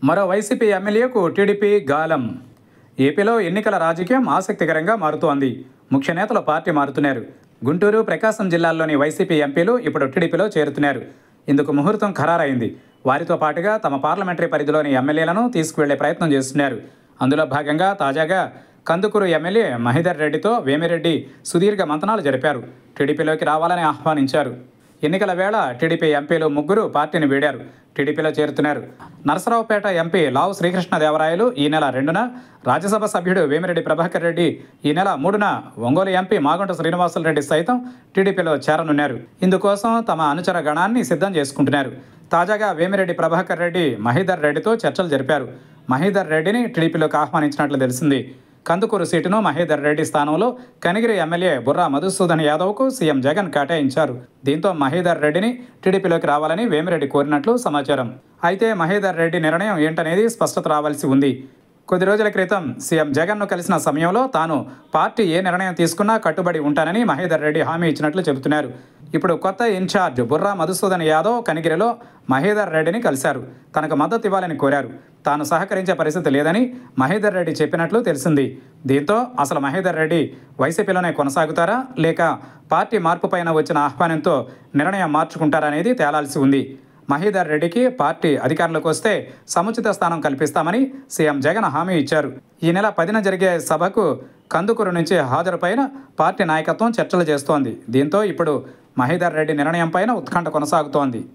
మరో వైసీపీ ఎమ్మెల్యేకు టీడీపీ గాలం ఏపీలో ఎన్నికల రాజకీయం ఆసక్తికరంగా మారుతోంది ముఖ్య నేతలు పార్టీ మారుతున్నారు గుంటూరు ప్రకాశం జిల్లాల్లోని వైసీపీ ఎంపీలు ఇప్పుడు టీడీపీలో చేరుతున్నారు ఇందుకు ముహూర్తం ఖరారైంది వారితో పాటుగా తమ పార్లమెంటరీ పరిధిలోని ఎమ్మెల్యేలను తీసుకువెళ్లే ప్రయత్నం చేస్తున్నారు అందులో భాగంగా తాజాగా కందుకూరు ఎమ్మెల్యే మహిదర్ రెడ్డితో వేమిరెడ్డి సుదీర్ఘ మంతనాలు జరిపారు టీడీపీలోకి రావాలని ఆహ్వానించారు ఎన్నికల వేళ టీడీపీ ఎంపీలు ముగ్గురు పార్టీని వీడారు టీడీపీలో చేరుతున్నారు నరసరావుపేట ఎంపీ లావు శ్రీకృష్ణదేవరాయలు ఈ నెల రెండున రాజ్యసభ సభ్యుడు వేమిరెడ్డి ప్రభాకర్ రెడ్డి ఈ నెల మూడున ఒంగోలు ఎంపీ మాగుంట శ్రీనివాసులు రెడ్డి సైతం టీడీపీలో చేరనున్నారు ఇందుకోసం తమ అనుచర గణాన్ని సిద్ధం చేసుకుంటున్నారు తాజాగా వేమిరెడ్డి ప్రభాకర్ రెడ్డి మహీధర్ రెడ్డితో చర్చలు జరిపారు మహీధర్ రెడ్డిని టీడీపీలోకి ఆహ్వానించినట్లు తెలిసింది కందుకూరు సీటును మహేదర్ రెడ్డి స్థానంలో కనిగిరి ఎమ్మెల్యే బుర్రా మధుసూదన్ యాదవ్కు సీఎం జగన్ కేటాయించారు దీంతో మహేదర్ రెడ్డిని టీడీపీలోకి రావాలని వేమిరెడ్డి కోరినట్లు సమాచారం అయితే మహేదర్ రెడ్డి నిర్ణయం ఏంటనేది స్పష్టత రావాల్సి ఉంది కొద్ది రోజుల క్రితం సీఎం జగన్ను కలిసిన సమయంలో తాను పార్టీ ఏ నిర్ణయం తీసుకున్నా కట్టుబడి ఉంటానని మహేదర్ రెడ్డి హామీ ఇచ్చినట్లు చెబుతున్నారు ఇప్పుడు కొత్త ఇన్ఛార్జ్ బుర్రా మధుసూదన్ యాదవ్ కనిగిరిలో మహేదర్ రెడ్డిని కలిశారు తనకు మద్దతు ఇవ్వాలని కోరారు తాను సహకరించే పరిస్థితి లేదని మహేదర్ రెడ్డి చెప్పినట్లు తెలిసింది దీంతో అసలు మహేదర్ రెడ్డి వైసీపీలోనే కొనసాగుతారా లేక పార్టీ మార్పు పైన వచ్చిన ఆహ్వానంతో నిర్ణయం మార్చుకుంటారా అనేది తేలాల్సి ఉంది మహీధర్ రెడ్డికి పార్టీ అధికారంలోకి వస్తే సముచిత స్థానం కల్పిస్తామని సీఎం జగన్ హామీ ఇచ్చారు ఈ నెల పదిన జరిగే సభకు కందుకూరు నుంచి హాజరుపైన పార్టీ నాయకత్వం చర్చలు చేస్తోంది దీంతో ఇప్పుడు మహీధర్ రెడ్డి నిర్ణయం పైన ఉత్కంఠ కొనసాగుతోంది